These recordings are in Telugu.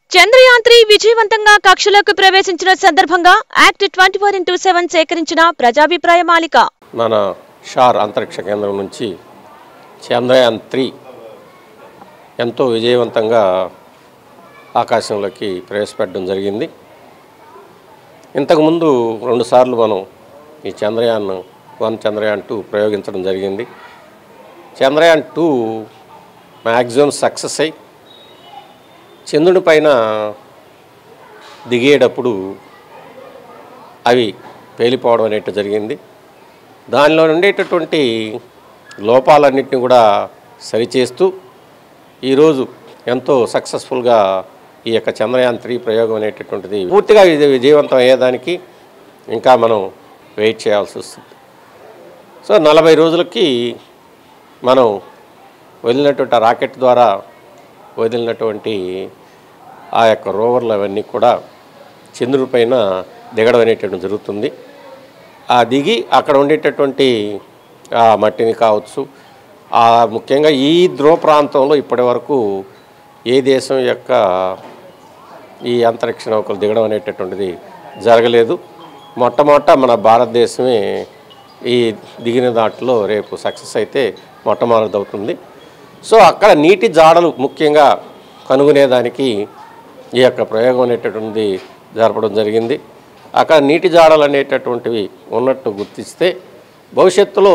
చంద్రయాన్ త్రీ విజయవంతంగా కక్షలోకి ప్రవేశించిన సందర్భంగా act twenty four into seven సేకరించిన ప్రజాభిప్రాయ మాలిక మన షార్ అంతరిక్ష కేంద్రం నుంచి చంద్రయాన్ త్రీ ఎంతో విజయవంతంగా ఆకాశంలోకి ప్రవేశపెట్టడం జరిగింది ఇంతకుముందు రెండుసార్లు మనం ఈ చంద్రయాన్ వన్ చంద్రయాన్ టూ ప్రయోగించడం జరిగింది చంద్రయాన్ టూ మ్యాక్సిమం సక్సెస్ అయి చంద్రుడి పైన దిగేటప్పుడు అవి పేలిపోవడం అనేట్టు జరిగింది దానిలో ఉండేటటువంటి లోపాలన్నింటినీ కూడా సరిచేస్తూ ఈరోజు ఎంతో సక్సెస్ఫుల్గా ఈ యొక్క చంద్రయాన్ త్రీ ప్రయోగం అనేటటువంటిది పూర్తిగా ఇది విజయవంతం అయ్యేదానికి ఇంకా మనం వెయిట్ చేయాల్సి వస్తుంది సో నలభై రోజులకి మనం వదిలినటువంటి ఆ రాకెట్ ద్వారా వదిలినటువంటి ఆ యొక్క రోవర్లు అవన్నీ కూడా చంద్రుడి పైన దిగడం అనేటటువంటి జరుగుతుంది ఆ దిగి అక్కడ ఉండేటటువంటి ఆ మట్టిని కావచ్చు ఆ ముఖ్యంగా ఈ ధ్రువ ప్రాంతంలో ఇప్పటి వరకు ఏ దేశం యొక్క ఈ అంతరిక్ష నౌకలు దిగడం అనేటటువంటిది జరగలేదు మొట్టమొదట మన భారతదేశమే ఈ దిగిన దాంట్లో రేపు సక్సెస్ అయితే మొట్టమొదటిది అవుతుంది సో అక్కడ నీటి జాడలు ముఖ్యంగా కనుగొనేదానికి ఈ యొక్క ప్రయోగం అనేటటువంటిది జరపడం జరిగింది అక్కడ నీటి జాడలు అనేటటువంటివి ఉన్నట్టు గుర్తిస్తే భవిష్యత్తులో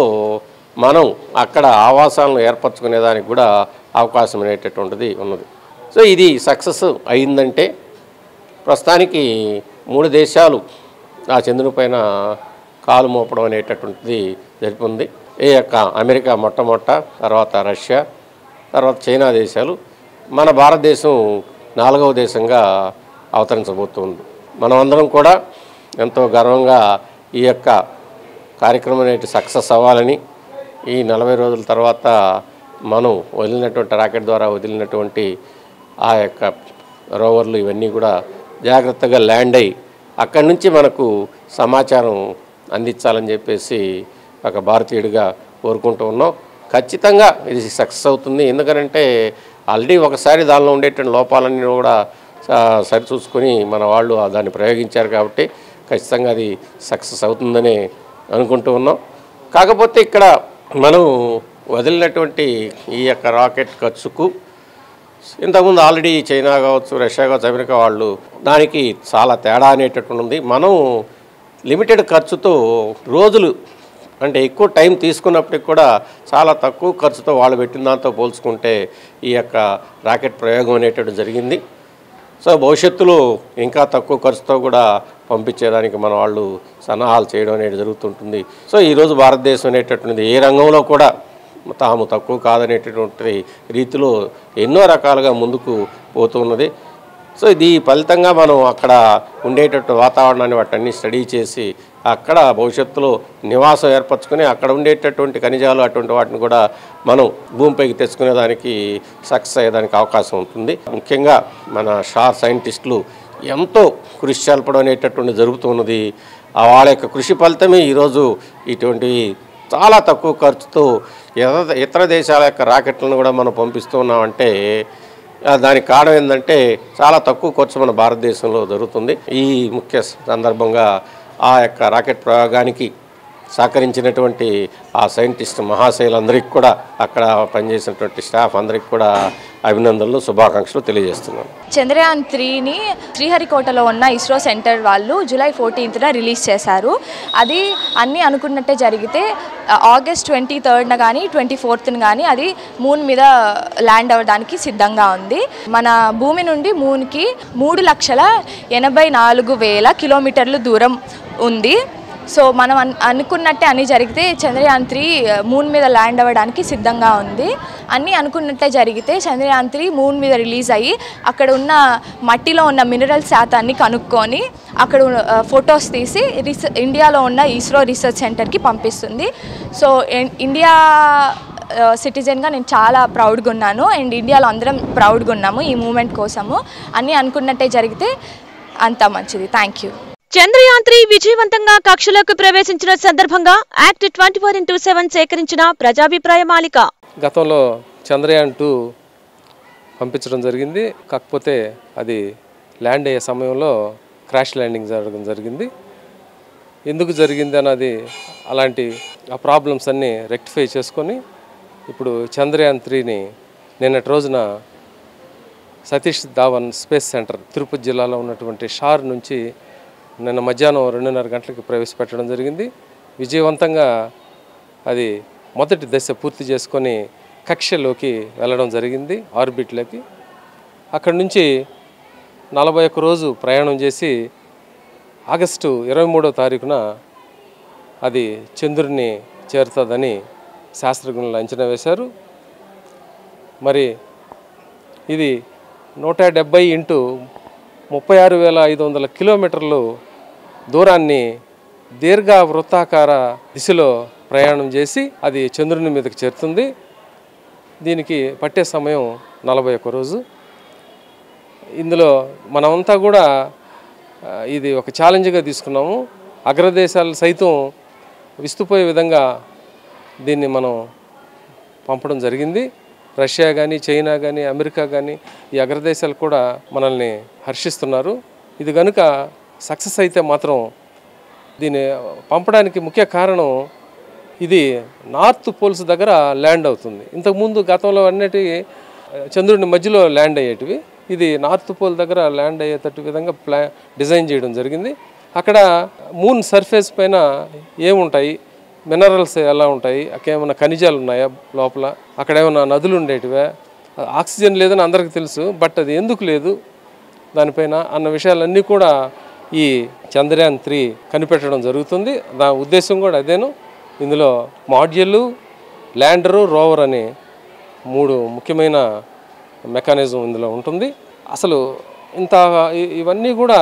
మనం అక్కడ ఆవాసాలను ఏర్పరచుకునేదానికి కూడా అవకాశం అనేటటువంటిది ఉన్నది సో ఇది సక్సెస్ అయిందంటే ప్రస్తుతానికి మూడు దేశాలు ఆ చంద్రుని పైన కాలు మోపడం అనేటటువంటిది జరిపింది ఈ యొక్క అమెరికా మొట్టమొదట తర్వాత రష్యా తర్వాత చైనా దేశాలు మన భారతదేశం నాలుగవ దేశంగా అవతరించబోతుంది మనమందరం కూడా ఎంతో గర్వంగా ఈ యొక్క కార్యక్రమం అనేది సక్సెస్ అవ్వాలని ఈ నలభై రోజుల తర్వాత మనం వదిలినటువంటి రాకెట్ ద్వారా వదిలినటువంటి ఆ యొక్క రోవర్లు ఇవన్నీ కూడా జాగ్రత్తగా ల్యాండ్ అయ్యి అక్కడి నుంచి మనకు సమాచారం అందించాలని చెప్పేసి ఒక భారతీయుడిగా కోరుకుంటూ ఉన్నాం ఖచ్చితంగా ఇది సక్సెస్ అవుతుంది ఎందుకనంటే ఆల్రెడీ ఒకసారి దానిలో ఉండేటువంటి లోపాలన్నీ కూడా స- సరిచూసుకొని మన వాళ్ళు ఆ దాన్ని ప్రయోగించారు కాబట్టి ఖచ్చితంగా అది సక్సెస్ అవుతుందని అనుకుంటూ ఉన్నాం కాకపోతే ఇక్కడ మనం వదిలినటువంటి ఈ యొక్క రాకెట్ ఖర్చుకు ఇంతకుముందు ఆల్రెడీ చైనా కావచ్చు రష్యా కావచ్చు అమెరికా వాళ్ళు దానికి చాలా తేడా అనేటటువంటి ఉంది మనం లిమిటెడ్ ఖర్చుతో రోజులు అంటే ఎక్కువ టైం తీసుకున్నప్పటికి కూడా చాలా తక్కువ ఖర్చుతో వాళ్ళు పెట్టిన దాంతో పోల్చుకుంటే ఈ యొక్క రాకెట్ ప్రయోగం అనేటటువంటి జరిగింది సో భవిష్యత్తులో ఇంకా తక్కువ ఖర్చుతో కూడా పంపించేదానికి మన వాళ్ళు సన్నాహాలు చేయడం అనేది జరుగుతుంటుంది సో ఈరోజు భారతదేశం అనేటటువంటిది ఏ రంగంలో కూడా తాము తక్కువ కాదనేటటువంటి రీతిలో ఎన్నో రకాలుగా ముందుకు పోతున్నది సో ఇది ఫలితంగా మనం అక్కడ ఉండేటట్టు వాతావరణాన్ని వాటన్ని స్టడీ చేసి అక్కడ భవిష్యత్తులో నివాసం ఏర్పరచుకొని అక్కడ ఉండేటటువంటి ఖనిజాలు అటువంటి వాటిని కూడా మనం భూమిపైకి తెచ్చుకునేదానికి సక్సెస్ అయ్యేదానికి అవకాశం ఉంటుంది ముఖ్యంగా మన షార్ సైంటిస్టులు ఎంతో కృషి చేల్పడం అనేటటువంటి జరుగుతున్నది ఆ వాళ్ళ యొక్క కృషి ఫలితమే ఈరోజు ఇటువంటి చాలా తక్కువ ఖర్చుతో ఇతర ఇతర దేశాల యొక్క రాకెట్లను కూడా మనం పంపిస్తూ ఉన్నామంటే ఆ, దానికి కారణం ఏంటంటే చాలా తక్కువ ఖర్చు మన భారతదేశంలో జరుగుతుంది ఈ ముఖ్య సందర్భంగా ఆ యొక్క రాకెట్ ప్రయోగానికి సహకరించినటువంటి ఆ సైంటిస్ట్ మహాశైలందరికీ కూడా అక్కడ పనిచేసినటువంటి స్టాఫ్ అందరికీ కూడా అభినందనలు శుభాకాంక్షలు తెలియజేస్తున్నాను చంద్రయాన్ త్రీని శ్రీహరికోటలో ఉన్న ఇస్రో సెంటర్ వాళ్ళు జూలై ఫోర్టీన్త్న రిలీజ్ చేశారు అది అన్నీ అనుకున్నట్టే జరిగితే ఆ, ఆగస్ట్ ట్వంటీ థర్డ్న కానీ ట్వంటీ ఫోర్త్న కానీ అది మూన్ మీద ల్యాండ్ అవ్వడానికి సిద్ధంగా ఉంది మన భూమి నుండి మూన్కి మూడు లక్షల ఎనభై నాలుగు వేల కిలోమీటర్లు దూరం ఉంది సో మనం అన్ అనుకున్నట్టే అన్నీ జరిగితే చంద్రయాన్ త్రీ మూన్ మీద ల్యాండ్ అవ్వడానికి సిద్ధంగా ఉంది అన్నీ అనుకున్నట్టే జరిగితే చంద్రయాన్ త్రీ మూన్ మీద రిలీజ్ అయ్యి అక్కడ ఉన్న మట్టిలో ఉన్న మినరల్ శాతాన్ని కనుక్కొని అక్కడ ఫొటోస్ తీసి రీసె ఇండియాలో ఉన్న ఇస్రో రీసెర్చ్ సెంటర్కి పంపిస్తుంది సో ఇన్- ఇండియా సిటిజన్గా నేను చాలా ప్రౌడ్గా ఉన్నాను అండ్ ఇండియాలో అందరం ప్రౌడ్గా ఉన్నాము ఈ మూమెంట్ కోసము అన్నీ అనుకున్నట్టే జరిగితే అంత మంచిది థ్యాంక్ యూ చంద్రయాన్ త్రీ విజయవంతంగా కక్షలోకి ప్రవేశించిన సందర్భంగా act twenty four into seven సేకరించిన ప్రజాభిప్రాయ మాలిక గతంలో చంద్రయాన్ టూ పంపించడం జరిగింది కాకపోతే అది ల్యాండ్ అయ్యే సమయంలో క్రాష్ ల్యాండింగ్ జరగడం జరిగింది ఎందుకు జరిగింది అన్నది అలాంటి ఆ ప్రాబ్లమ్స్ అన్నీ రెక్టిఫై చేసుకొని ఇప్పుడు చంద్రయాన్ త్రీని నిన్నటి రోజున సతీష్ ధావన్ స్పేస్ సెంటర్ తిరుపతి జిల్లాలో ఉన్నటువంటి షార్ నుంచి నిన్న మధ్యాహ్నం రెండున్నర గంటలకు ప్రవేశపెట్టడం జరిగింది విజయవంతంగా అది మొదటి దశ పూర్తి చేసుకొని కక్షలోకి వెళ్ళడం జరిగింది ఆర్బిట్లోకి అక్కడి నుంచి నలభై ఒక్క రోజు ప్రయాణం చేసి ఆగస్టు ఇరవై మూడో తారీఖున అది చంద్రుడిని చేరుతుందని శాస్త్రజ్ఞులు అంచనా వేశారు మరి ఇది నూట డెబ్బై ఇంటూ ముప్పై ఆరు వేల ఐదు వందల కిలోమీటర్లు దూరాన్ని దీర్ఘ వృత్తాకార దిశలో ప్రయాణం చేసి అది చంద్రుని మీదకి చేరుతుంది దీనికి పట్టే సమయం నలభై ఒక్క రోజు ఇందులో మనమంతా కూడా ఆ, ఇది ఒక ఛాలెంజ్గా తీసుకున్నాము అగ్రదేశాలు సైతం విస్తుపోయే విధంగా దీన్ని మనం పంపడం జరిగింది రష్యా కానీ చైనా కానీ అమెరికా కానీ ఈ అగ్రదేశాలు కూడా మనల్ని హర్షిస్తున్నారు ఇది కనుక సక్సెస్ అయితే మాత్రం దీన్ని పంపడానికి ముఖ్య కారణం ఇది నార్త్ పోల్స్ దగ్గర ల్యాండ్ అవుతుంది ఇంతకుముందు గతంలో అన్నిటి చంద్రుని మధ్యలో ల్యాండ్ అయ్యేటివి ఇది నార్త్ పోల్ దగ్గర ల్యాండ్ అయ్యేటట్టు విధంగా ప్లా డిజైన్ చేయడం జరిగింది అక్కడ మూన్ సర్ఫేస్ పైన ఏముంటాయి మినరల్స్ ఎలా ఉంటాయి అక్కడ ఏమైనా ఖనిజాలు ఉన్నాయా లోపల అక్కడ ఏమైనా నదులు ఉండేటివా ఆక్సిజన్ లేదని అందరికీ తెలుసు బట్ అది ఎందుకు లేదు దానిపైన అన్న విషయాలన్నీ కూడా ఈ చంద్రయాన్ త్రీ కనిపెట్టడం జరుగుతుంది నా ఉద్దేశం కూడా అదేను ఇందులో మాడ్యూలు ల్యాండరు రోవర్ అనే మూడు ముఖ్యమైన మెకానిజం ఇందులో ఉంటుంది అసలు ఇంత ఇ- ఇవన్నీ కూడా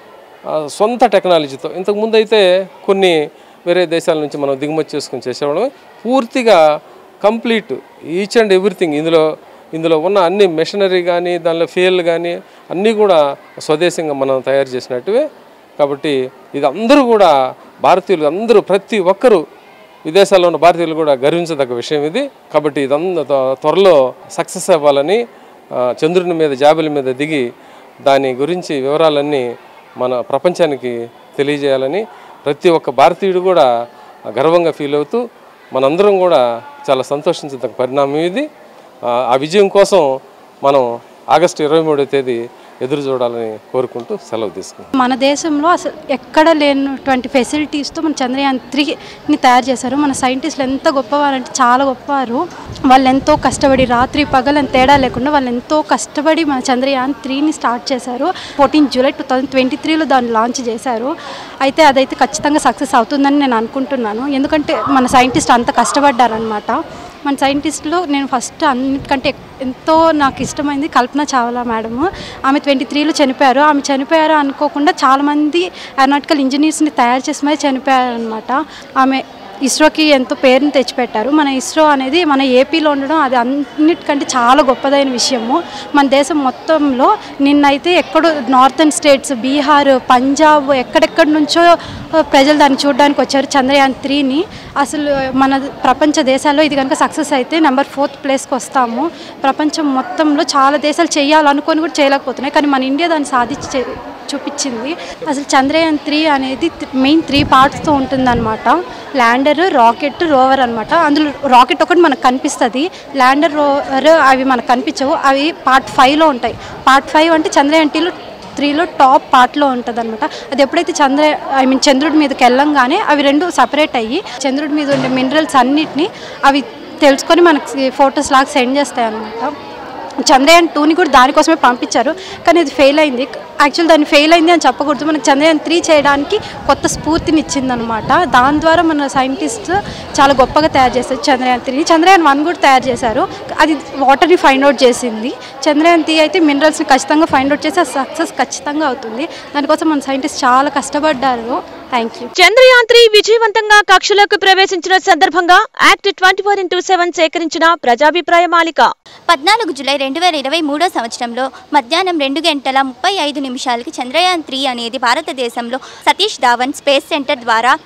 ఆ, సొంత టెక్నాలజీతో ఇంతకుముందు అయితే కొన్ని వేరే దేశాల నుంచి మనం దిగుమతి చేసుకుని చేసేవాళ్ళం పూర్తిగా కంప్లీట్ ఈచ్ అండ్ ఎవ్రీథింగ్ ఇందులో ఇందులో ఉన్న అన్ని మెషినరీ కానీ దానిలో ఫేల్ కానీ అన్నీ కూడా స్వదేశంగా మనం తయారు చేసినట్టువే కాబట్టి ఇది అందరూ కూడా భారతీయులు అందరూ ప్రతి ఒక్కరూ విదేశాల్లో ఉన్న భారతీయులు కూడా గర్వించదగ్గ విషయం ఇది కాబట్టి ఇదంతా త్వ- త్వరలో సక్సెస్ అవ్వాలని ఆ, చంద్రుని మీద జాబిల మీద దిగి దాని గురించి వివరాలన్నీ మన ప్రపంచానికి తెలియజేయాలని ప్రతి ఒక్క భారతీయుడు కూడా గర్వంగా ఫీల్ అవుతూ మనందరం కూడా చాలా సంతోషించదగ్గ పరిణామం ఇది ఆ, ఆ విజయం కోసం మనం ఆగస్టు ఇరవై మూడో తేదీ ఎదురు చూడాలని కోరుకుంటూ సెలవు తీసుకుంటాం మన దేశంలో అసలు ఎక్కడ లేనటువంటి ఫెసిలిటీస్తో మన చంద్రయాన్ త్రీని తయారు చేశారు మన సైంటిస్టులు ఎంత గొప్పవారంటే చాలా గొప్పవారు వాళ్ళు ఎంతో కష్టపడి రాత్రి పగలు అని తేడా లేకుండా వాళ్ళు ఎంతో కష్టపడి మన చంద్రయాన్ త్రీని స్టార్ట్ చేశారు fourteen July two thousand twenty త్రీలో దాన్ని లాంచ్ చేశారు అయితే అదైతే ఖచ్చితంగా సక్సెస్ అవుతుందని నేను అనుకుంటున్నాను ఎందుకంటే మన సైంటిస్ట్ అంత కష్టపడ్డారనమాట మన సైంటిస్ట్లో నేను ఫస్ట్ అన్నిటికంటే ఎక్- ఎంతో నాకు ఇష్టమైంది కల్పన చావ్లా మేడము ఆమె ట్వంటీ త్రీలో చనిపోయారు ఆమె చనిపోయారు అనుకోకుండా చాలామంది ఏరోనాటికల్ ఇంజనీర్స్ని తయారు చేసి మరి చనిపోయారు అనమాట ఆమె ఇస్రోకి ఎంతో పేరుని తెచ్చిపెట్టారు మన ఇస్రో అనేది మన ఏపీలో ఉండడం అది అన్నిటికంటే చాలా గొప్పదైన విషయము మన దేశం మొత్తంలో నిన్నైతే ఎక్కడో నార్థన్ స్టేట్స్ బీహార్ పంజాబ్ ఎక్కడెక్కడి నుంచో ప్రజలు దాన్ని చూడడానికి వచ్చారు చంద్రయాన్ త్రీని అసలు మన ప్రపంచ దేశాల్లో ఇది కనుక సక్సెస్ అయితే నెంబర్ ఫోర్త్ ప్లేస్కి వస్తాము ప్రపంచం మొత్తంలో చాలా దేశాలు చేయాలనుకొని కూడా చేయలేకపోతున్నాయి కానీ మన ఇండియా దాన్ని సాధించి చే- చూపించింది అసలు చంద్రయాన్ త్రీ అనేది మెయిన్ త్రీ పార్ట్స్తో ఉంటుందన్నమాట ల్యాండర్ రాకెట్ రోవర్ అనమాట అందులో రాకెట్ ఒకటి మనకు కనిపిస్తుంది ల్యాండర్ రోవర్ అవి మనకు కనిపించవు అవి పార్ట్ ఫైవ్లో ఉంటాయి పార్ట్ ఫైవ్ అంటే చంద్రయాన్ టీలో త్రీలో టాప్ పార్ట్లో ఉంటుంది అనమాట అది ఎప్పుడైతే చంద్ర ఐ మీన్ చంద్రుడి మీదకి వెళ్ళంగానే అవి రెండు సపరేట్ అయ్యి చంద్రుడి మీద ఉండే మినరల్స్ అన్నిటిని అవి తెలుసుకొని మనకి ఫొటోస్ లాగా సెండ్ చేస్తాయి అనమాట చంద్రయాన్ టూని కూడా దానికోసమే పంపించారు కానీ ఇది ఫెయిల్ అయింది యాక్చువల్ దాన్ని ఫెయిల్ అయింది అని చెప్పకూడదు మనకి చంద్రయాన్ త్రీ చేయడానికి కొత్త స్ఫూర్తిని ఇచ్చిందనమాట దాని ద్వారా మన సైంటిస్ట్ చాలా గొప్పగా తయారు చేస్తారు చంద్రయాన్ త్రీని చంద్రయాన్ వన్ కూడా తయారు చేశారు అది వాటర్ని ఫైండ్ అవుట్ చేసింది చంద్రయాన్ త్రీ అయితే మినరల్స్ని ఖచ్చితంగా ఫైండ్ అవుట్ చేసి సక్సెస్ ఖచ్చితంగా అవుతుంది దానికోసం మన సైంటిస్ట్ చాలా కష్టపడ్డారు థ్యాంక్ యూ చంద్రయాన్ త్రీ విజయవంతంగా కక్షలోకి ప్రవేశించిన సందర్భంగా act twenty four into seven సేకరించిన ప్రజాభిప్రాయ మాలిక పద్నాలుగు జూలై రెండు వేల ఇరవై మూడో సంవత్సరంలో మధ్యాహ్నం రెండు గంటల ముప్పై ఐదు నిమిషాలకి చంద్రయాన్ త్రీ అనేది భారతదేశంలో సతీష్ ధావన్ స్పేస్ సెంటర్ ద్వారా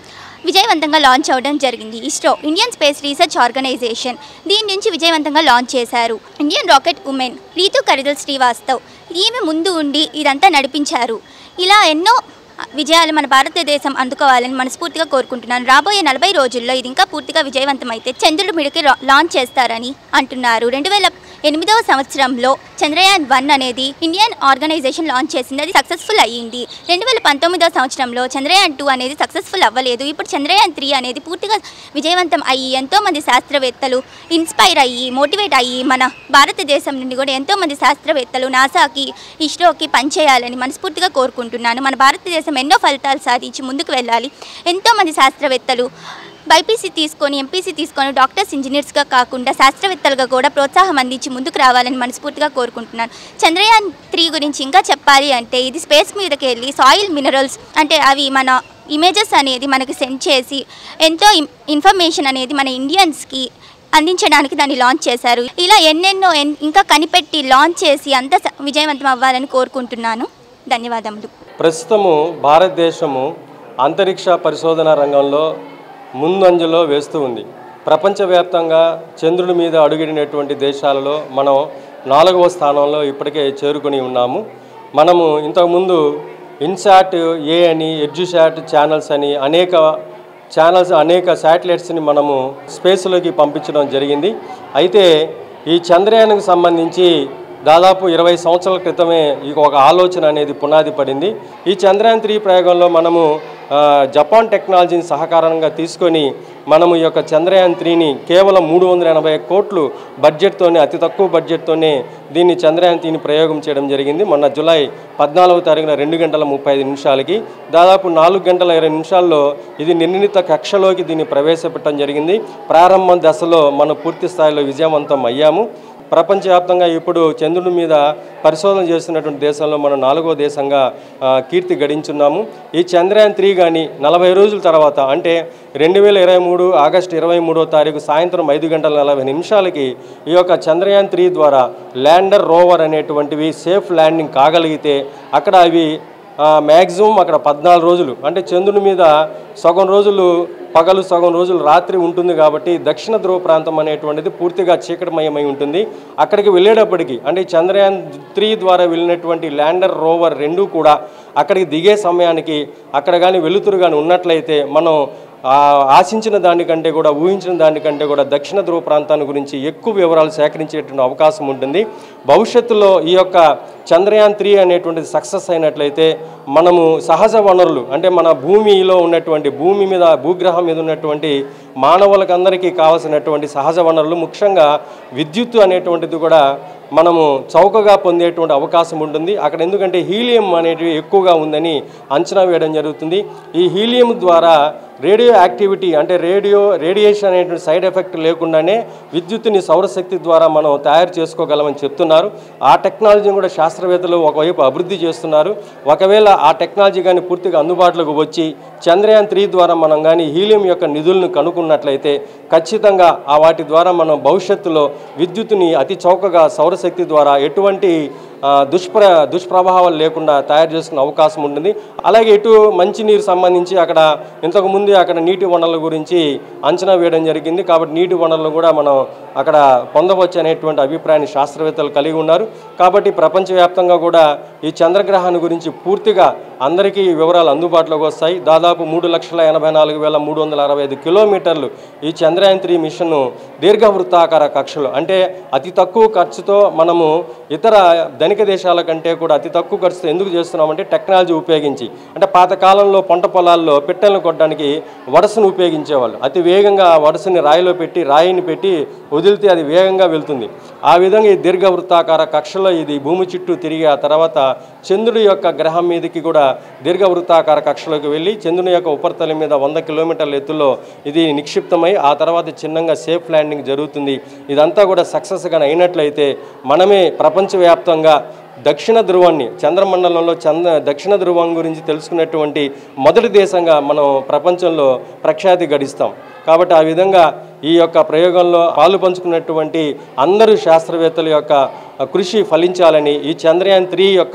విజయవంతంగా లాంచ్ అవ్వడం జరిగింది ISRO Indian space research organisation దీని నుంచి విజయవంతంగా లాంచ్ చేశారు Indian rocket women Ritu Karidhal Srivastava ఈమె ముందు ఉండి ఇదంతా నడిపించారు ఇలా ఎన్నో విజయాలు మన భారతదేశం అందుకోవాలని మనస్ఫూర్తిగా కోరుకుంటున్నాను రాబోయే నలభై రోజుల్లో ఇది ఇంకా పూర్తిగా విజయవంతమైతే చంద్రుడి మీదకి రా- లాంచ్ చేస్తారని అంటున్నారు రెండు వేల ఎనిమిదవ సంవత్సరంలో చంద్రయాన్ వన్ అనేది ఇండియన్ ఆర్గనైజేషన్ లాంచ్ చేసింది అది సక్సెస్ఫుల్ అయ్యింది రెండు వేల పంతొమ్మిదవ సంవత్సరంలో చంద్రయాన్ టూ అనేది సక్సెస్ఫుల్ అవ్వలేదు ఇప్పుడు చంద్రయాన్ త్రీ అనేది పూర్తిగా విజయవంతం అయ్యి ఎంతోమంది శాస్త్రవేత్తలు ఇన్స్పైర్ అయ్యి మోటివేట్ అయ్యి మన భారతదేశం నుండి కూడా ఎంతోమంది శాస్త్రవేత్తలు నాసాకి ఇస్రోకి పనిచేయాలని మనస్ఫూర్తిగా కోరుకుంటున్నాను మన భారతదేశం ఎన్నో ఫలితాలు సాధించి ముందుకు వెళ్ళాలి ఎంతోమంది శాస్త్రవేత్తలు బైపీసీ తీసుకొని ఎంపీసీ తీసుకొని డాక్టర్స్ ఇంజనీర్స్గా కాకుండా శాస్త్రవేత్తలుగా కూడా ప్రోత్సాహం అందించి ముందుకు రావాలని మనస్ఫూర్తిగా కోరుకుంటున్నాను చంద్రయాన్ త్రీ గురించి ఇంకా చెప్పాలి అంటే ఇది స్పేస్ మీదకి వెళ్ళి సాయిల్ మినరల్స్ అంటే అవి మన ఇమేజెస్ అనేది మనకి సెండ్ చేసి ఎంతో ఇన్- ఇన్ఫర్మేషన్ అనేది మన ఇండియన్స్కి అందించడానికి దాన్ని లాంచ్ చేశారు ఇలా ఎన్నెన్నో ఎన్- ఇంకా కనిపెట్టి లాంచ్ చేసి అంత స- విజయవంతం అవ్వాలని కోరుకుంటున్నాను ధన్యవాదములు ప్రస్తుతము భారతదేశము అంతరిక్ష పరిశోధన రంగంలో ముందంజలో వేస్తూ ఉంది ప్రపంచవ్యాప్తంగా చంద్రుడి మీద అడుగిడినటువంటి దేశాలలో మనం నాలుగవ స్థానంలో ఇప్పటికే చేరుకొని ఉన్నాము మనము ఇంతకుముందు ఇన్సాట్ ఏ అని ఎడ్యుసాట్ ఛానల్స్ అని అనేక ఛానల్స్ అనేక శాటిలైట్స్ని మనము స్పేస్లోకి పంపించడం జరిగింది అయితే ఈ చంద్రయాన్కు సంబంధించి దాదాపు ఇరవై సంవత్సరాల క్రితమే ఈ ఒక ఆలోచన అనేది పునాది పడింది ఈ చంద్రయాన్ త్రీ ప్రయోగంలో మనము ఆ, జపాన్ టెక్నాలజీని సహకారంగా తీసుకొని మనము ఈ యొక్క చంద్రయాన్ త్రీని కేవలం మూడు వందల ఎనభై కోట్లు బడ్జెట్తోనే అతి తక్కువ బడ్జెట్తోనే దీన్ని చంద్రయాన్ త్రీని ప్రయోగం చేయడం జరిగింది మొన్న జూలై పద్నాలుగో తారీఖున రెండు గంటల ముప్పై ఐదు నిమిషాలకి దాదాపు నాలుగు గంటల ఇరవై నిమిషాల్లో ఇది నిర్ణీత కక్షలోకి దీన్ని ప్రవేశపెట్టడం జరిగింది ప్రారంభ దశలో మనం పూర్తి స్థాయిలో విజయవంతం అయ్యాము ప్రపంచవ్యాప్తంగా ఇప్పుడు చంద్రుడి మీద పరిశోధన చేస్తున్నటువంటి దేశంలో మనం నాలుగో దేశంగా ఆ, కీర్తి గడించున్నాము ఈ చంద్రయాన్ త్రీ కానీ నలభై రోజుల తర్వాత అంటే రెండు వేల ఇరవై మూడు ఆగస్టు ఇరవై మూడో తారీఖు సాయంత్రం ఐదు గంటల నలభై నిమిషాలకి ఈ యొక్క చంద్రయాన్ త్రీ ద్వారా ల్యాండర్ రోవర్ అనేటువంటివి సేఫ్ ల్యాండింగ్ కాగలిగితే అక్కడ అవి మ్యాక్సిమం అక్కడ పద్నాలుగు రోజులు అంటే చంద్రుని మీద సగం రోజులు పగలు సగం రోజులు రాత్రి ఉంటుంది కాబట్టి దక్షిణ ధ్రువ ప్రాంతం అనేటువంటిది పూర్తిగా చీకటిమయమై ఉంటుంది అక్కడికి వెళ్ళేటప్పటికి అంటే ఈ చంద్రయాన్ త్రీ ద్వారా వెళ్ళినటువంటి ల్యాండర్ రోవర్ రెండు కూడా అక్కడికి దిగే సమయానికి అక్కడ కానీ వెలుతురు కానీ ఉన్నట్లయితే మనం ఆ, ఆశించిన దానికంటే కూడా ఊహించిన దానికంటే కూడా దక్షిణ ధ్రువ ప్రాంతాన్ని గురించి ఎక్కువ వివరాలు సేకరించేటువంటి అవకాశం ఉంటుంది భవిష్యత్తులో ఈ యొక్క చంద్రయాన్ త్రీ అనేటువంటిది సక్సెస్ అయినట్లయితే మనము సహజ వనరులు అంటే మన భూమిలో ఉన్నటువంటి భూమి మీద భూగ్రహం మీద ఉన్నటువంటి మానవులకు అందరికీ కావాల్సినటువంటి సహజ వనరులు ముఖ్యంగా విద్యుత్తు అనేటువంటిది కూడా మనము చౌకగా పొందేటువంటి అవకాశం ఉంటుంది అక్కడ ఎందుకంటే హీలియం అనేది ఎక్కువగా ఉందని అంచనా వేయడం జరుగుతుంది ఈ హీలియం ద్వారా రేడియో యాక్టివిటీ అంటే రేడియో రేడియేషన్ అనేటువంటి సైడ్ ఎఫెక్ట్ లేకుండానే విద్యుత్తుని సౌరశక్తి ద్వారా మనం తయారు చేసుకోగలమని చెప్తున్నారు ఆ టెక్నాలజీని కూడా శాస్త్రవేత్తలు ఒకవైపు అభివృద్ధి చేస్తున్నారు ఒకవేళ ఆ టెక్నాలజీ కానీ పూర్తిగా అందుబాటులోకి వచ్చి చంద్రయాన్ త్రీ ద్వారా మనం కానీ హీలియం యొక్క నిధులను కనుక్కున్నట్లయితే ఖచ్చితంగా ఆ వాటి ద్వారా మనం భవిష్యత్తులో విద్యుత్తుని అతి చౌకగా సౌరశక్తి ద్వారా ఎటువంటి ఆ, దుష్ప్ర దుష్ప్రభావాలు లేకుండా తయారు చేసుకునే అవకాశం ఉంటుంది అలాగే ఇటు మంచినీరు సంబంధించి అక్కడ ఇంతకుముందు అక్కడ నీటి వనరుల గురించి అంచనా వేయడం జరిగింది కాబట్టి నీటి వనరులు కూడా మనం అక్కడ పొందవచ్చు అనేటువంటి అభిప్రాయాన్ని శాస్త్రవేత్తలు కలిగి ఉన్నారు కాబట్టి ప్రపంచవ్యాప్తంగా కూడా ఈ చంద్రగ్రహాన్ని గురించి పూర్తిగా అందరికీ ఈ వివరాలు అందుబాటులోకి వస్తాయి దాదాపు మూడు లక్షల ఎనభై నాలుగు వేల మూడు వందల అరవై ఐదు కిలోమీటర్లు ఈ చంద్రయాన్ త్రీ మిషన్ దీర్ఘవృత్తాకార కక్షలు అంటే అతి తక్కువ ఖర్చుతో మనము ఇతర ధనిక దేశాల కంటే కూడా అతి తక్కువ ఖర్చుతో ఎందుకు చేస్తున్నామంటే టెక్నాలజీ ఉపయోగించి అంటే పాతకాలంలో పంట పొలాల్లో పిట్టలను కొట్టడానికి వడసను ఉపయోగించేవాళ్ళు అతి వేగంగా ఆ వడసని రాయిలో పెట్టి రాయిని పెట్టి వదిలితే అది వేగంగా వెళ్తుంది ఆ విధంగా ఈ దీర్ఘవృత్తాకార కక్షలో ఇది భూమి చుట్టూ తిరిగి ఆ తర్వాత చంద్రుడి యొక్క గ్రహం మీదకి కూడా దీర్ఘవృత్తాకార కక్షలోకి వెళ్ళి చంద్రుని యొక్క ఉపరితలం మీద వంద కిలోమీటర్ల ఎత్తులో ఇది నిక్షిప్తమై ఆ తర్వాత చిన్నగా సేఫ్ ల్యాండింగ్ జరుగుతుంది ఇదంతా కూడా సక్సెస్గా అయినట్లయితే మనమే ప్రపంచవ్యాప్తంగా దక్షిణ ధ్రువాన్ని చంద్రమండలంలో చంద్ర దక్షిణ ధ్రువం గురించి తెలుసుకున్నటువంటి మొదటి దేశంగా మనం ప్రపంచంలో ప్రఖ్యాతి గడిస్తాం కాబట్టి ఆ విధంగా ఈ యొక్క ప్రయోగంలో పాలు పంచుకున్నటువంటి అందరూ శాస్త్రవేత్తల యొక్క కృషి ఫలించాలని ఈ చంద్రయాన్ త్రీ యొక్క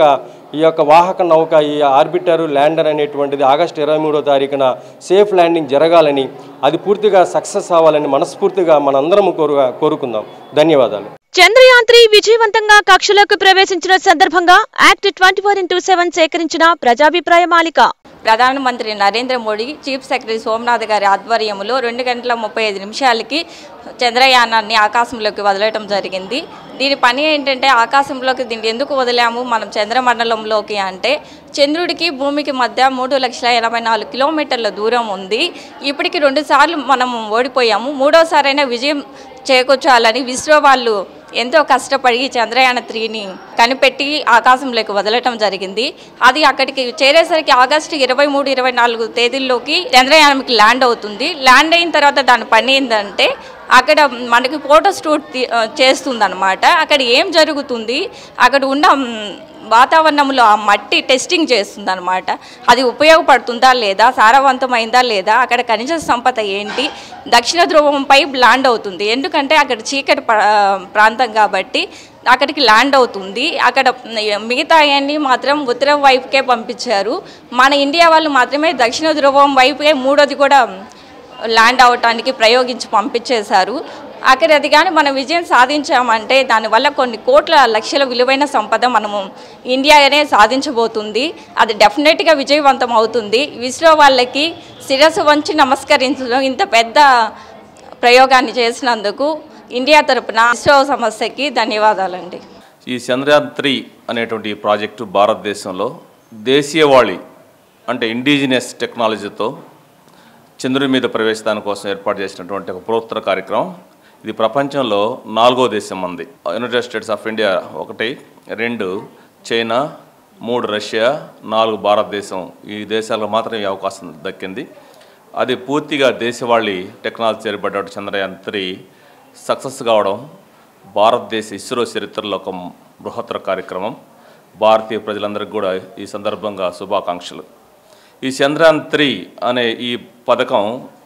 ఈ యొక్క వాహక నౌక ఈ ఆర్బిటర్ ల్యాండర్ అనేటువంటిది ఆగస్టు ఇరవై మూడో తారీఖున సేఫ్ ల్యాండింగ్ జరగాలని అది పూర్తిగా సక్సెస్ అవ్వాలని మనస్ఫూర్తిగా మనందరం కోరు కోరుకుందాం ధన్యవాదాలు చంద్రయాన్ త్రీ విజయవంతంగా కక్షలోకి ప్రవేశించిన సందర్భంగా act twenty four into seven సేకరించిన ప్రజాభిప్రాయ మాలిక ప్రధానమంత్రి నరేంద్ర మోడీ చీఫ్ సెక్రటరీ సోమనాథ్ గారి ఆధ్వర్యంలో రెండు గంటల ముప్పై ఐదు నిమిషాలకి చంద్రయానాన్ని ఆకాశంలోకి వదలటం జరిగింది దీని పని ఏంటంటే ఆకాశంలోకి దీన్ని ఎందుకు వదిలాము మనం చంద్రమండలంలోకి అంటే చంద్రుడికి భూమికి మధ్య మూడు లక్షల ఎనభై నాలుగు కిలోమీటర్ల దూరం ఉంది ఇప్పటికి రెండుసార్లు మనం ఓడిపోయాము మూడోసారైనా విజయం చేకూర్చాలని ఇస్రో వాళ్ళు ఎంతో కష్టపడి చంద్రయాన త్రీని కనిపెట్టి ఆకాశంలోకి వదలటం జరిగింది అది అక్కడికి చేరేసరికి ఆగస్టు ఇరవై మూడు ఇరవై నాలుగు తేదీల్లోకి చంద్రయానంకి ల్యాండ్ అవుతుంది ల్యాండ్ అయిన తర్వాత దాని పని ఏంటంటే అక్కడ మనకి ఫోటో స్టూట్ చేస్తుందన్నమాట అక్కడ ఏం జరుగుతుంది అక్కడ ఉన్న మ్, వాతావరణంలో ఆ మట్టి టెస్టింగ్ చేస్తుంది అనమాట అది ఉపయోగపడుతుందా లేదా సారవంతమైందా లేదా అక్కడ ఖనిజ సంపద ఏంటి దక్షిణ ధ్రువంపై ల్యాండ్ అవుతుంది ఎందుకంటే అక్కడ చీకటి ప్ర- ప్రాంతం కాబట్టి అక్కడికి ల్యాండ్ అవుతుంది అక్కడ మిగతా అన్ని మాత్రం ఉత్తర వైపుకే పంపించారు మన ఇండియా వాళ్ళు మాత్రమే దక్షిణ ధ్రువం వైపుకే మూడోది కూడా ల్యాండ్ అవటానికి ప్రయోగించి పంపించేశారు అక్కడ అది కానీ మనం విజయం సాధించామంటే దానివల్ల కొన్ని కోట్ల లక్షల విలువైన సంపద మనము ఇండియానే సాధించబోతుంది అది డెఫినెట్గా విజయవంతం అవుతుంది ఇస్రో వాళ్ళకి శిరస్సు వంచి నమస్కరించడం ఇంత పెద్ద ప్రయోగాన్ని చేసినందుకు ఇండియా తరపున ఇస్రో సంస్థకి ధన్యవాదాలండి ఈ చంద్రయాన్ త్రీ అనేటువంటి ఈ ప్రాజెక్టు భారతదేశంలో దేశీయవాళి అంటే ఇండిజినియస్ టెక్నాలజీతో చంద్రుడి మీద ప్రవేశించడానికి కోసం ఏర్పాటు చేసినటువంటి ఒక బృహత్తర కార్యక్రమం ఇది ప్రపంచంలో నాలుగో దేశం మంది యునైటెడ్ స్టేట్స్ ఆఫ్ ఇండియా ఒకటి రెండు చైనా మూడు రష్యా నాలుగు భారతదేశం ఈ దేశాలకు మాత్రం ఈ అవకాశం దక్కింది అది పూర్తిగా దేశవాళి టెక్నాలజీ చేరబడ్డ చంద్రయాన్ త్రీ సక్సెస్ కావడం భారతదేశ ఇస్రో చరిత్రలో ఒక బృహత్తర కార్యక్రమం భారతీయ ప్రజలందరికీ కూడా ఈ సందర్భంగా శుభాకాంక్షలు ఈ చంద్రయాన్ త్రీ అనే ఈ పథకం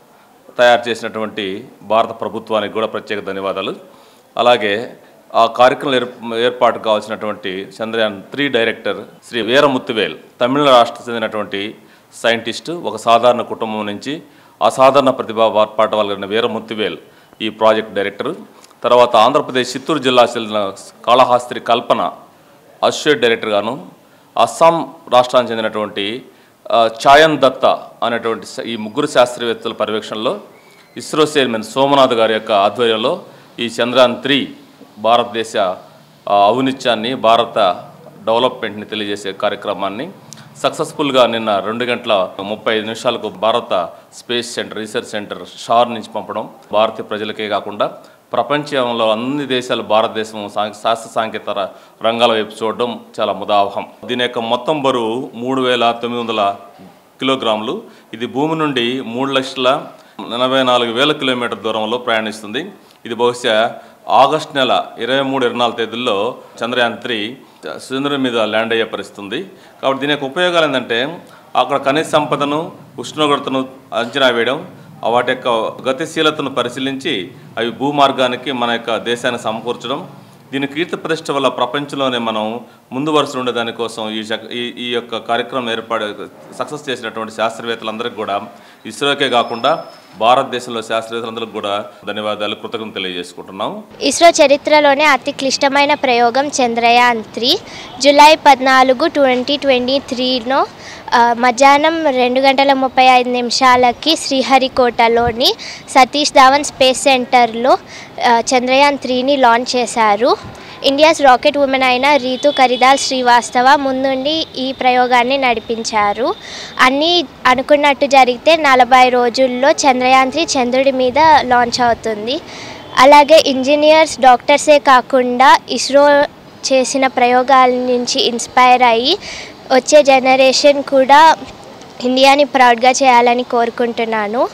తయారు చేసినటువంటి భారత ప్రభుత్వానికి కూడా ప్రత్యేక ధన్యవాదాలు అలాగే ఆ కార్యక్రమం ఏర్ ఏర్పాటు కావాల్సినటువంటి చంద్రయాన్ త్రీ డైరెక్టర్ శ్రీ వీరముత్తువేల్ తమిళ రాష్ట్ర చెందినటువంటి సైంటిస్టు ఒక సాధారణ కుటుంబం నుంచి అసాధారణ ప్రతిభా పాట కలిగిన వీరముత్తువేల్ ఈ ప్రాజెక్ట్ డైరెక్టర్ తర్వాత ఆంధ్రప్రదేశ్ చిత్తూరు జిల్లా చెందిన కాళహాస్త్రి కల్పన అసోసియేట్ డైరెక్టర్ గాను అస్సాం రాష్ట్రానికి చెందినటువంటి ఆ, ఛాయన్ దత్త అనేటువంటి స- ఈ ముగ్గురు శాస్త్రవేత్తల పర్యవేక్షణలో ఇస్రో చైర్మన్ సోమనాథ్ గారి యొక్క ఆధ్వర్యంలో ఈ చంద్రయాన్ త్రీ భారతదేశ ఆ, ఔనిత్యాన్ని భారత డెవలప్మెంట్ని తెలియజేసే కార్యక్రమాన్ని సక్సెస్ఫుల్గా నిన్న రెండు గంటల ముప్పై ఐదు నిమిషాలకు భారత space centre research centre SHAR నుంచి పంపడం భారతీయ ప్రజలకే కాకుండా ప్రపంచంలో అన్ని దేశాలు భారతదేశం సా- శాస్త్ర సాంకేతిక ర- రంగాల వైపు చూడడం చాలా ముదావహం దీని యొక్క మొత్తం బరువు మూడు వేల తొమ్మిది వందల కిలోగ్రాములు ఇది భూమి నుండి మూడు లక్షల ఎనభై నాలుగు వేల కిలోమీటర్ దూరంలో ప్రయాణిస్తుంది ఇది బహుశా ఆగస్ట్ నెల ఇరవై మూడు ఇరవై నాలుగు తేదీల్లో చంద్రయాన్ త్రీ చంద్రుని మీద ల్యాండ్ అయ్యే పరిస్థితి ఉంది కాబట్టి దీని యొక్క ఉపయోగాలు ఏంటంటే అక్కడ ఖనిజ సంపదను ఉష్ణోగ్రతను అంచనా వేయడం ఆ వాటి యొక్క గతిశీలతను పరిశీలించి అవి భూమార్గానికి మన యొక్క దేశాన్ని సమకూర్చడం దీని కీర్తి ప్రతిష్ట వల్ల ప్రపంచంలోనే మనం ముందు వరుస ఉండే దానికోసం ఈ శక్- ఈ ఈ యొక్క కార్యక్రమం ఏర్పాటు సక్సెస్ చేసినటువంటి శాస్త్రవేత్తలందరికీ కూడా ఇస్రోకే కాకుండా భారతదేశంలో శాస్త్రవేత్తలందరికీ కూడా ధన్యవాదాలు కృతజ్ఞతలు తెలియజేసుకుంటున్నాం ఇస్రో చరిత్రలోనే అతి క్లిష్టమైన ప్రయోగం చంద్రయాన్ త్రీ జూలై పద్నాలుగు ట్వంటీ ట్వంటీ త్రీలో మధ్యాహ్నం రెండు గంటల ముప్పై ఐదు నిమిషాలకి శ్రీహరికోటలోని సతీష్ ధావన్ స్పేస్ సెంటర్లో ఆ, చంద్రయాన్ త్రీని లాంచ్ చేశారు ఇండియాస్ రాకెట్ ఉమెన్ అయిన రీతు కరిదాల్ శ్రీవాస్తవ ముందుండి ఈ ప్రయోగాన్ని నడిపించారు అన్నీ అనుకున్నట్టు జరిగితే నలభై రోజుల్లో చంద్రయాన్ త్రీ చంద్రుడి మీద లాంచ్ అవుతుంది అలాగే ఇంజనీర్స్ డాక్టర్సే కాకుండా ఇస్రో చేసిన ప్రయోగాల నుంచి ఇన్స్పైర్ అయ్యి వచ్చే జనరేషన్ కూడా ఇండియాని ప్రౌడ్గా చేయాలని కోరుకుంటున్నాను